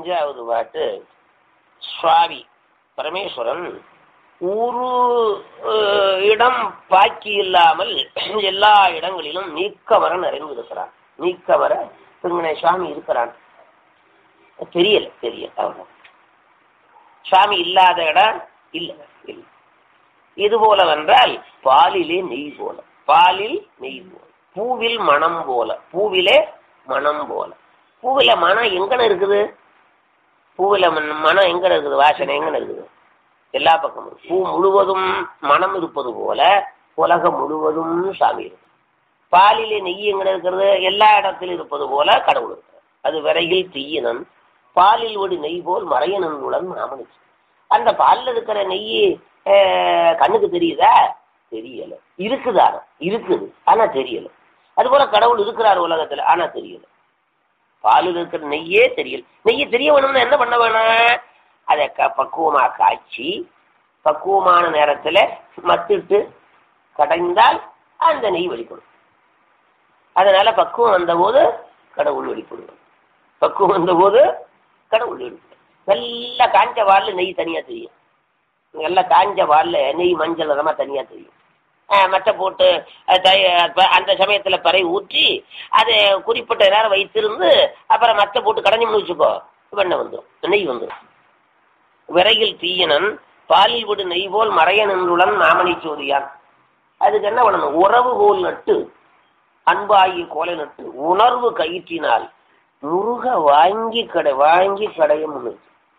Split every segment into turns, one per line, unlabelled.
அஞ்சாவது பாட்டு சுவாமி பரமேஸ்வரன் ஒரு அஹ், இடம் பாக்கி இல்லாமல் எல்லா இடங்களிலும் நீக்கமர நிறைந்திருக்கிறான் நீக்கமர இங்கன சுவாமி இருக்கிறான் தெரியல தெரியல அவ்வளவு சுவாமி இல்லாத இடம் இல்ல இல்ல இது போல வென்றால் பாலிலே நெய் போல பாலில் நெய் போல பூவில் மனம் போல பூவிலே மனம் போல பூவில மனம் எங்கன இருக்குது பூவில மன- மனம் எங்க இருக்குது வாசனை எங்க இருக்குது எல்லா பக்கமும் இருக்கு. பூ முழுவதும் மனம் இருப்பது போல உலகம் முழுவதும் சாமி இருக்கு பாலிலே நெய் எங்க இருக்கிறது எல்லா இடத்திலும் இருப்பது போல கடவுள் இருக்கு அது விரையில் தீயினன் பாலில் ஒரு நெய் போல் மறையனன்னுடன் மாமனுச்சு அந்த பாலில் இருக்கிற நெய் அஹ், கண்ணுக்கு தெரியுதா தெரியல இருக்குதான இருக்குது ஆனா தெரியல அது போல கடவுள் இருக்கிறார் உலகத்துல ஆனா தெரியல பாலில் இருக்கிற நெய்யே தெரியல நெய்யை தெரிய வேணும்னா என்ன பண்ண வேணும் அதை க பக்குவமா காய்ச்சி பக்குவமான நேரத்துல மத்திட்டு கடைந்தால் அந்த நெய் வெளிப்படும் அதனால பக்குவம் வந்தபோது கடவுள் வெளிப்படுவார் பக்குவம் வந்தபோது கடவுள் வெளிப்படும் நல்லா காஞ்ச வால்ல நெய் தனியா தெரியும் நல்லா காஞ்ச வால்ல நெய் மஞ்சள் நிறமா தனியா தெரியும் அஹ் மட்டை போட்டு அஹ் தை- ப- அந்த சமயத்துல பறை ஊற்றி அதை குறிப்பிட்ட நேரம் வைத்திருந்து அப்புறம் மட்டை போட்டு கடைஞ்சு வச்சுக்கோ வெண்ணெய் வந்துடும் நெய் வந்துடும் விரையில் தீயனன் பாலில் விடு நெய் போல் மறைய நின்றுடன் மாமணி சோதியான் அதுக்கு என்ன பண்ணணும் உறவு போல் நட்டு அன்பாகி கோலை நட்டு உணர்வு கயிற்றினால் முருக வாங்கி கடை வாங்கி கடைய முன்னு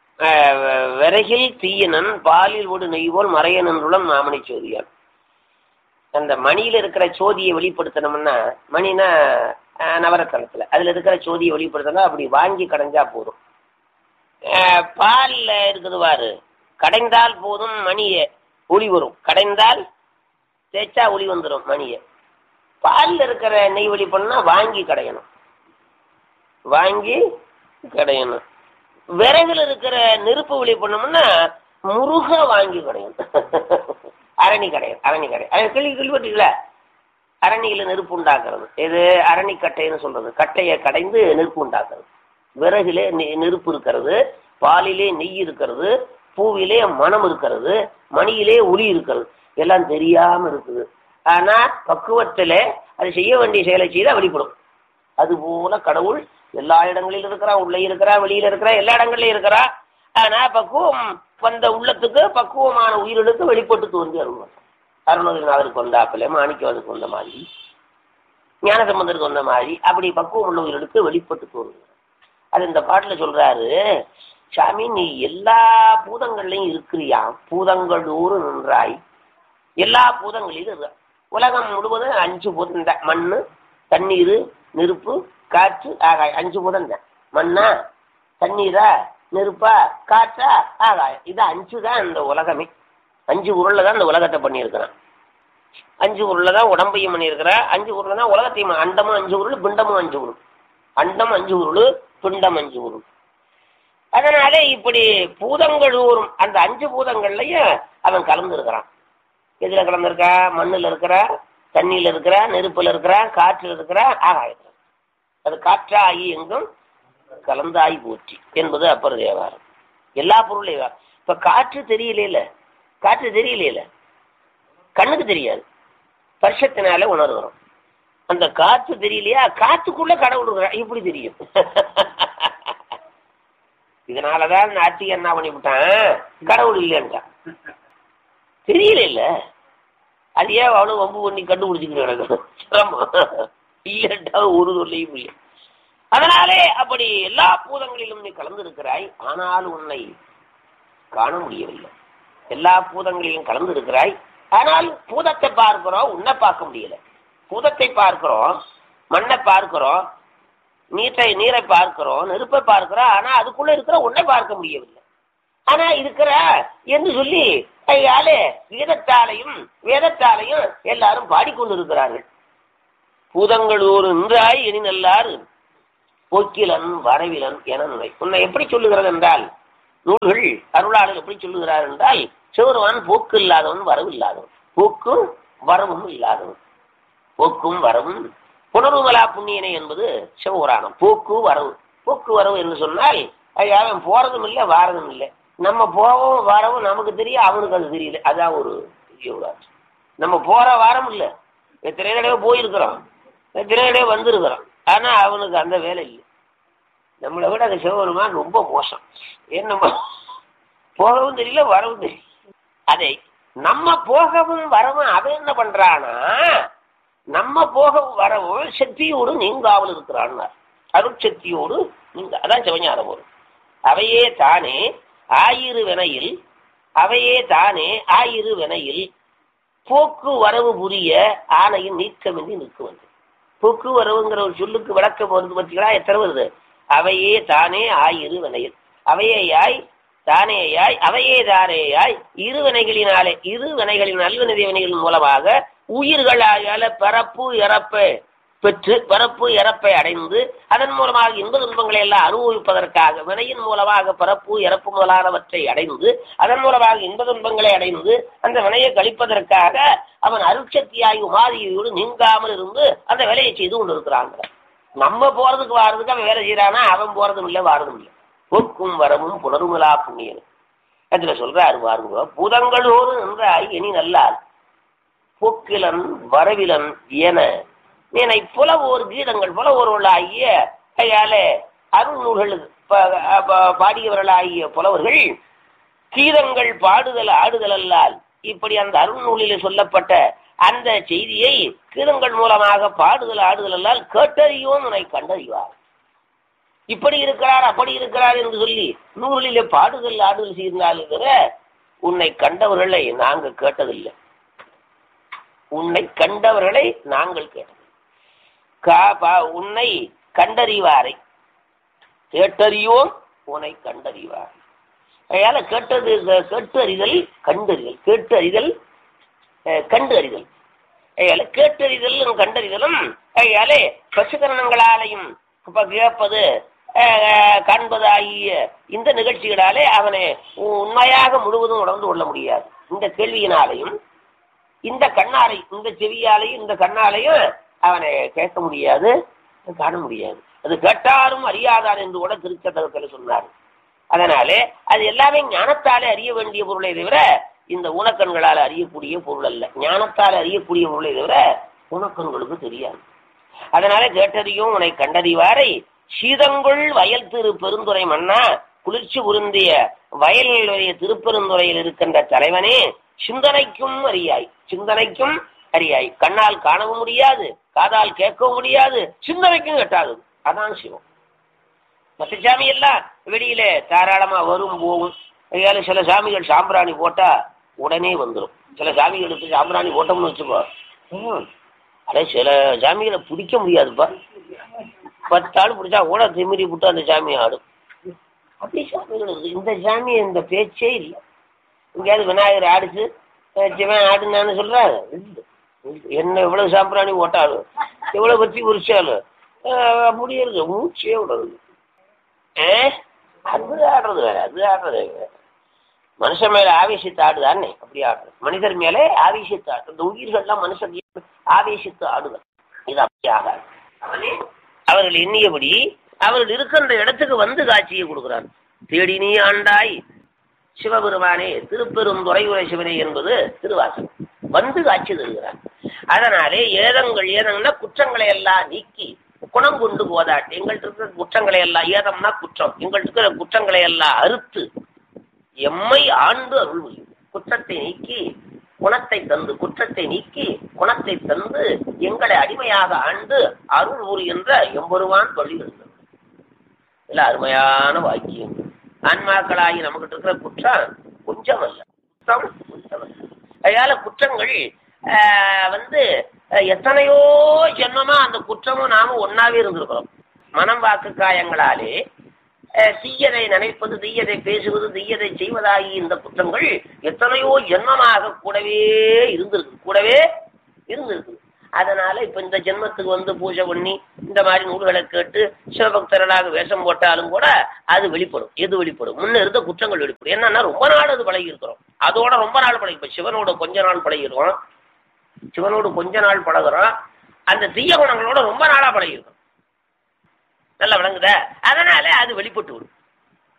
விறகில் தீயனன் பாலில் விடு நெய் போல் மறைய நின்றுடன் மாமணி சோதியான் அந்த மணியில இருக்கிற சோதியை வெளிப்படுத்தணும்னா மணினா அஹ், நவரத்தனத்துல அதுல இருக்கிற சோதியை வெளிப்படுத்தணும் அப்படி வாங்கி கடைஞ்சா போதும் அஹ், பால்ல இருக்குது பாரு கடைந்தால் போதும் மணிய ஒளி வரும் கடைந்தால் தேய்ச்சா ஒளி வந்துடும் மணிய பால்ல இருக்கிற நெய் வெளி பண்ணா வாங்கி கடையணும் வாங்கி கடையணும் விறகுல இருக்கிற நெருப்பு வெளி பண்ணோம்னா முருக வாங்கி கடையணும் அரணி கடையும் அரணி கடை அது கேள்வி கேள்விப்பட்டீங்களா அரணியில நெருப்பு உண்டாக்குறது இது அரணிக்கட்டைன்னு சொல்றது கட்டையை கடைந்து நெருப்பு உண்டாக்குறது விறகிலே நெ- நெருப்பு இருக்கிறது பாலிலே நெய் இருக்கிறது பூவிலே மனம் இருக்கிறது மணியிலே ஒளி இருக்கிறது எல்லாம் தெரியாம இருக்குது ஆனா பக்குவத்திலே அது செய்ய வேண்டிய செயலை செய்தா வெளிப்படும் அதுபோல கடவுள் எல்லா இடங்களிலும் இருக்கிறா உள்ளே இருக்கிறா வெளியில இருக்கிறா எல்லா இடங்கள்லயும் இருக்கிறா ஆனா பக்குவம் வந்த உள்ளத்துக்கு பக்குவமான உயிரினுக்கு வெளிப்பட்டு தோன்றி அருள்வார் அருணகிரிநாதருக்கு வந்தாப்பில் மாணிக்கவாதுக்கு வந்த மாதிரி ஞானசம்பந்தருக்கு வந்த மாதிரி அப்படி பக்குவம் உள்ள உயிரினுக்கு வெளிப்பட்டு தோன்றுகிறார் அது இந்த பாட்டுல சொல்றாரு சாமி நீ எல்லா பூதங்கள்லயும் இருக்கிறியா பூதங்களூறு நின்றாய் எல்லா பூதங்களிலும் இருக்க உலகம் முழுவதும் அஞ்சு பூதம் தான் மண்ணு தண்ணீர் நெருப்பு காற்று ஆகாயம் அஞ்சு பூதம் தான் மண்ணா தண்ணீரா நெருப்பா காற்றா ஆகாயம் இது அஞ்சு தான் இந்த உலகமே அஞ்சு உருள்ல தான் இந்த உலகத்தை பண்ணியிருக்கிறான் அஞ்சு உருள்ல தான் உடம்பையும் பண்ணியிருக்கிறா அஞ்சு உருள்ல தான் உலகத்தையும் அண்டமும் அஞ்சு உருள் பிண்டமும் அஞ்சு உருள் அண்டம் அஞ்சு உருள் பிண்டம் அஞ்சு உருள் அதனால இப்படி பூதங்கள் ஊறும் அந்த அஞ்சு பூதங்கள்லயும் அவன் கலந்து இருக்கிறான் எதுல கலந்துருக்கா மண்ணுல இருக்கிறா தண்ணியில இருக்கிறா நெருப்புல இருக்கிறா காற்றுல இருக்கிறா ஆகாயத்துல அது காற்றாகி எங்கும் கலந்தாய் போற்றி என்பது அப்பர் தேவாரம் எல்லா பொருளையும் இப்ப காற்று தெரியல காற்று தெரியல கண்ணுக்கு தெரியாது ஸ்பர்ஷத்தினால உணர்கிறோம் அந்த காற்று தெரியலையா காத்துக்குள்ள கடவுள் இருக்கிறான் இப்படி தெரியும் இதனாலதான் நாட்டிய என்ன பண்ணிவிட்டான் கடவுள் இல்லைன்றான் தெரியல இல்ல அது ஏன் அவ்வளவு வம்பு பண்ணி கண்டுபிடிச்சிக்கிட்டு கிடக்கும் சிரமம் இல்லைன்றா ஒரு சொல்லையும் இல்லை அதனாலே அப்படி எல்லா பூதங்களிலும் நீ கலந்திருக்கிறாய் ஆனால் உன்னை காண முடியவில்லை எல்லா பூதங்களிலும் கலந்திருக்கிறாய் ஆனால் பூதத்தை பார்க்கிறோம் உன்னை பார்க்க முடியல பூதத்தை பார்க்கிறோம் மண்ணை பார்க்கிறோம் நீரை நீரை பார்க்கிறோம் நெருப்பை பார்க்கிறோம் ஆனா அதுக்குள்ள இருக்கிற உன்னை பார்க்க முடியவில்லை ஆனா இருக்கிற என்று சொல்லி கையாலே வீதத்தாலையும் வேதத்தாலையும் எல்லாரும் பாடிக்கொண்டிருக்கிறார்கள் பூதங்களூர் நின்றாய் இனி நல்லாறு போக்கிலன் வரவிலன் என நினை உன்னை எப்படி சொல்லுகிறது என்றால் நூல்கள் அருளாளர் எப்படி சொல்லுகிறார் என்றால் சிவருவான் போக்கு இல்லாதவன் வரவு இல்லாதவன் போக்கும் வரவும் இல்லாதவன் போக்கும் வரவும் புனருமலா புண்ணியனை என்பது சிவபுராணம் போக்கு வரவு போக்கு வரவு என்று சொன்னால் ஐயா, அவன் போறதும் இல்லை வாரதும் இல்லை நம்ம போகவும் வரவும் நமக்கு தெரியும் அவனுக்கு அது தெரியல அதான் ஒரு பெரிய ஒரு ஆட்சி நம்ம போற வாரம் இல்லை எத்தனை தடவை போயிருக்கிறோம் எத்தனை தடவை வந்திருக்கிறோம் ஆனா அவனுக்கு அந்த வேலை இல்லை நம்மளை விட அந்த சிவபெருமான் ரொம்ப மோசம் ஏன் நம்ம போகவும் தெரியல வரவும் தெரியல அதை நம்ம போகவும் வரவும் அவன் என்ன பண்றானா நம்ம போகவும் வரவும் சக்தியோடு நீங்காமல் இருக்கிறான் அருட்சக்தியோடு நீங்க அதான் சிவஞானம் வரும் அவையே தானே ஆயிரு வினையில் அவையே தானே ஆயிரு வினையில் போக்கு வரவு புரிய ஆணையின் நீக்கமின்றி நிற்குவது போக்கு வரவுங்கிற ஒரு சொல்லுக்கு விளக்கம் வருது பார்த்தீங்களா எத்தனை வருது அவையே தானே ஆயிரு வினையில் அவையேயாய் தானேயாய் அவையே தானேயாய் இரு வினைகளினாலே இரு வினைகளின் நல்வினை வினைகளின் மூலமாக உயிர்களால பரப்பு இறப்பை பெற்று பரப்பு இறப்பை அடைந்து அதன் மூலமாக இன்ப துன்பங்களை எல்லாம் அனுபவிப்பதற்காக வினையின் மூலமாக பரப்பு இறப்பு முதலானவற்றை அடைந்து அதன் மூலமாக இன்ப துன்பங்களை அடைந்து அந்த வினையை கழிப்பதற்காக அவன் அருட்சக்தியாய் உமாதியோடு நீங்காமல் இருந்து அந்த வேலையை செய்து கொண்டிருக்கிறாங்க நம்ம போறதுக்கு வாரதுக்கு அவன் வேலை செய்யறானா அவன் போறதும் இல்லை வாரதும் இல்லை போக்கும் வரவும் புணருமலா புண்ணியன் அதுல சொல்றாரு பாருங்க பூதங்களோடு நின்றாய் இனி நல்லால் போக்கிலன் வரவிலன் என நீனை புலவோர் கீதங்கள் புலவோர்களாகிய கையாலே அருள் நூல்களுக்கு ப- ப- பாடியவர்களாகிய புலவர்கள் கீதங்கள் பாடுதல் ஆடுதல் அல்லால் இப்படி அந்த அருள் நூலிலே சொல்லப்பட்ட அந்த செய்தியை கீதங்கள் மூலமாக பாடுதல் ஆடுதல் அல்லால் கேட்டறியோம் உன்னை கண்டறிவார் இப்படி இருக்கிறார் அப்படி இருக்கிறார் என்று சொல்லி நூலிலே பாடுதல் ஆடுதல் செய்தால் தவிர உன்னை கண்டவர்களை நாங்கள் கேட்டதில்லை உன்னை கண்டவர்களை நாங்கள் கேட்டது கா- பா- உன்னை கண்டறிவாரை கேட்டறியோம் உன்னை கண்டறிவார் அதனால கேட்டது கே- கேட்டு அறிதல் கண்டறிதல் கேட்டு அறிதல் அஹ், கண்டு அறிதல் அதனால கேட்டறிதலும் கண்டறிதலும் அதனாலே பசுகரணங்களாலையும் இப்ப கேட்பது அஹ், காண்பது ஆகிய இந்த நிகழ்ச்சிகளாலே அவனை உண்மையாக முழுவதும் உணர்ந்து கொள்ள முடியாது இந்த கேள்வியினாலையும் இந்த கண்ணாலை இந்த செவியாலையும் இந்த கண்ணாலையும் அவனை கேட்க முடியாது காண முடியாது அது கேட்டாலும் அறியாதார் என்று கூட திருச்சட்டத்தில் சொன்னார் அதனாலே அது எல்லாமே ஞானத்தாலே அறிய வேண்டிய பொருளை தவிர இந்த ஊனக்கண்களால் அறியக்கூடிய பொருள் அல்ல ஞானத்தால் அறியக்கூடிய பொருளை தவிர ஊனக்கண்களுக்கு தெரியாது அதனால கேட்டறியும் உன்னை கண்டறிவாரை சீதங்குள் வயல் திரு பெருந்துறை மன்னா குளிர்ச்சி உருந்திய வயலுடைய திருப்பெருந்துறையில் இருக்கின்ற தலைவனே சிந்தனைக்கும் அறியாய் சிந்தனைக்கும் அறியாய் கண்ணால் காணவும் முடியாது காதால் கேட்கவும் முடியாது சிந்தனைக்கும் எட்டாது அதான் சிவம் மற்ற சாமி எல்லாம் வெளியில தாராளமா வரும் போகும் அதனால சில சாமிகள் சாம்பிராணி போட்டா உடனே வந்துடும் சில சாமிகளுக்கு சாம்பிராணி போட்டோம்னு வச்சுக்கோ ம், அட சில சாமிகளை பிடிக்க முடியாதுப்பா பத்து ஆள் பிடிச்சா கூட திமிரி விட்டு அந்த சாமி ஆடும் அப்படி சாமிகள் இருக்கு இந்த சாமி இந்த பேச்சே இல்லை எங்கேயாவது விநாயகர் ஆடிச்சு அஹ் சிவன் ஆடுனான்னு சொல்றாரு இல்ல. என்ன எவ்வளவு சாம்பிராணி ஓட்டாலும் எவ்வளவு பத்தி உரிச்சாலும் அஹ் அப்படியே இருக்கு மூச்சே விடுறது ஏ அது ஆடுறது வேற அது ஆடுறது வேற மனுஷன் மேல ஆவேசித்து ஆடுதானே அப்படி ஆடுறது மனிதர் மேலே ஆவேசித்து ஆடு இந்த உயிர்கள்லாம் மனுஷன் ஆவேசித்து ஆடுதல் இது அப்படி ஆகாது அவனே அவர்கள் எண்ணியபடி அவர்கள் இருக்கின்ற இடத்துக்கு வந்து காட்சியை கொடுக்கிறார் தேடி நீ ஆண்டாய் சிவபெருமானே திருப்பெருந்துறை உரை சிவனே என்பது திருவாசகம் வந்து காட்சி தருகிறார் அதனாலே ஏதங்கள் ஏதம்னா குற்றங்களை எல்லாம் நீக்கி குணம் கொண்டு போதாட்டு எங்கள்கிட்ட இருக்கிற குற்றங்களை எல்லாம் ஏதம்னா குற்றம் எங்கள்கிட்ட இருக்கிற குற்றங்களை எல்லாம் அறுத்து எம்மை ஆண்டு அருள் புரியும் குற்றத்தை நீக்கி குணத்தை தந்து குற்றத்தை நீக்கி குணத்தை தந்து எங்களை அடிமையாக ஆண்டு அருள் புரிகின்ற எம்பெருவான் வழி இருந்தது இல்ல அருமையான வாக்கியம் ஆன்மாக்களாகி நமக்கிட்ட இருக்கிற குற்றம் கொஞ்சம் அல்ல குற்றம் கொஞ்சம் அல்ல அதனால குற்றங்கள் ஆஹ், வந்து அஹ், எத்தனையோ ஜென்மமா அந்த குற்றமும் நாமும் ஒன்னாவே இருந்திருக்கிறோம் மனம் வாக்கு காயங்களாலே அஹ், தீயதை நினைப்பது தீயதை பேசுவது தீயதை செய்வதாகி இந்த குற்றங்கள் எத்தனையோ ஜென்மமாக கூடவே இருந்திருக்கு கூடவே இருந்திருக்கு அதனால இப்ப இந்த ஜென்மத்துக்கு வந்து பூஜை பண்ணி இந்த மாதிரி நூல்களை கேட்டு சிவபக்தர்களாக வேஷம் போட்டாலும் கூட அது வெளிப்படும் எது வெளிப்படும் முன்ன இருந்த குற்றங்கள் வெளிப்படும் என்னன்னா ரொம்ப நாள் அது பழகி இருக்கிறோம் அதோட ரொம்ப நாள் பழகி இப்ப சிவனோட கொஞ்ச நாள் பழகிருக்கோம் சிவனோடு கொஞ்ச நாள் பழகுறோம் அந்த தீய குணங்களோட ரொம்ப நாளா பழகிருக்கோம் நல்லா விளங்குதா அதனால அது வெளிப்பட்டு விடும்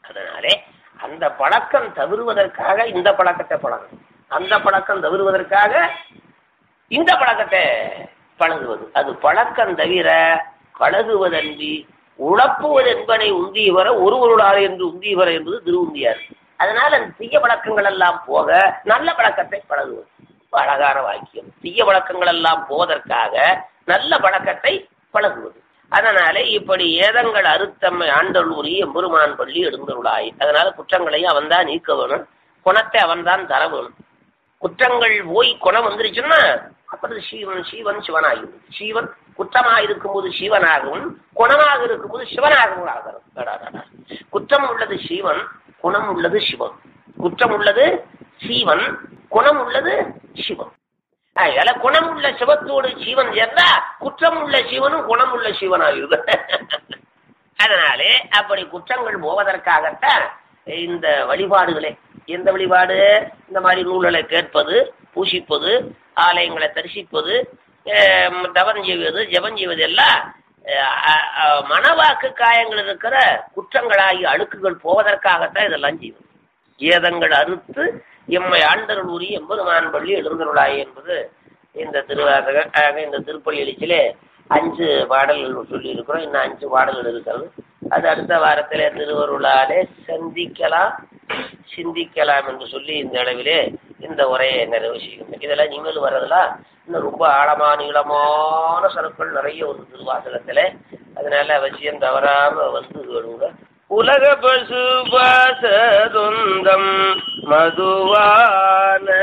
அதனாலே அந்த பழக்கம் தவிர்வதற்காக இந்த பழக்கத்தை பழகணும் அந்த பழக்கம் தவிர்வதற்காக இந்த பழக்கத்தை பழகுவது அது பழக்கம் தவிர பழகுவதன்றி உழப்புவது என்பனை உந்தியவர ஒருவருடாது என்று உந்தியவர என்பது திருவுந்தியார் அதனால அந்த தீய பழக்கங்கள் எல்லாம் போக நல்ல பழக்கத்தை பழகுவது ரொம்ப அழகான வாக்கியம் தீய பழக்கங்கள் எல்லாம் போவதற்காக நல்ல பழக்கத்தை பழகுவது அதனாலே இப்படி ஏதங்கள் அறுத்தம்மை ஆண்டல்லூரி எம்பெருமான் பள்ளி எழுந்தருளாய் அதனால குற்றங்களை அவன்தான் நீக்க வேணும் குணத்தை அவன்தான் தர வேணும் குற்றங்கள் போய் குணம் வந்துருச்சுன்னா அப்புறம் சீவன் சீவன் சிவனாகிடும் சீவன் குற்றமாக இருக்கும்போது சிவனாகவும் குணமாக இருக்கும்போது சிவனாகவும் ஆகிறோம் குற்றம் உள்ளது சீவன் குணம் உள்ளது சிவன் குற்றம் உள்ளது சீவன் குணம் உள்ளது சிவன் அதனால குணம் உள்ள சிவத்தோடு சீவன் சேர்ந்தா குற்றம் உள்ள சிவனும் குணம் உள்ள சிவனாகிடும் அதனாலே அப்படி குற்றங்கள் போவதற்காகத்தான் இந்த வழிபாடுகளே எந்த வழிபாடு இந்த மாதிரி நூல்களை கேட்பது பூசிப்பது ஆலயங்களை தரிசிப்பது தவம் செய்வது ஜபம் செய்வது எல்லாம் மனவாக்கு காயங்கள் இருக்கிற குற்றங்களாகி அழுக்குகள் போவதற்காகத்தான் இதெல்லாம் செய்வது ஏதங்கள் அறுத்து எம்மை ஆண்டருள் உரிய எம்பெருமான் பள்ளி எழுந்தருளாய் என்பது இந்த திருவாசக இந்த திருப்பள்ளி எழுச்சியிலே அஞ்சு பாடல்கள் சொல்லி இருக்கிறோம் இன்னும் அஞ்சு பாடல்கள் இருக்கிறது அது அடுத்த வாரத்தில் திருவருளாலே சந்திக்கலாம் சிந்திக்கலாம் என்று சொல்லி இந்த அளவிலே இந்த உரையை நிறைவு செய்யும் இதெல்லாம் இனிமேல் வர்றதெல்லாம் இன்னும் ரொம்ப ஆழமான நீளமான சருக்கள் நிறைய ஒரு திருவாசகத்துல அதனால அவசியம் தவறாம வந்து கேளுங்க உலக பசு பாசதுந்தம் மதுவான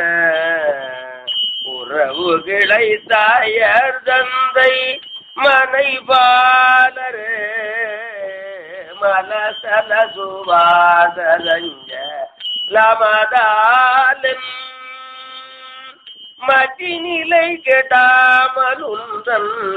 உறவு கிளை தாயர் தந்தை மனை பாலரே மலசல சுவாசரஞ்ச லமதாலும் மதிநிலை கெடாமல் உந்தன்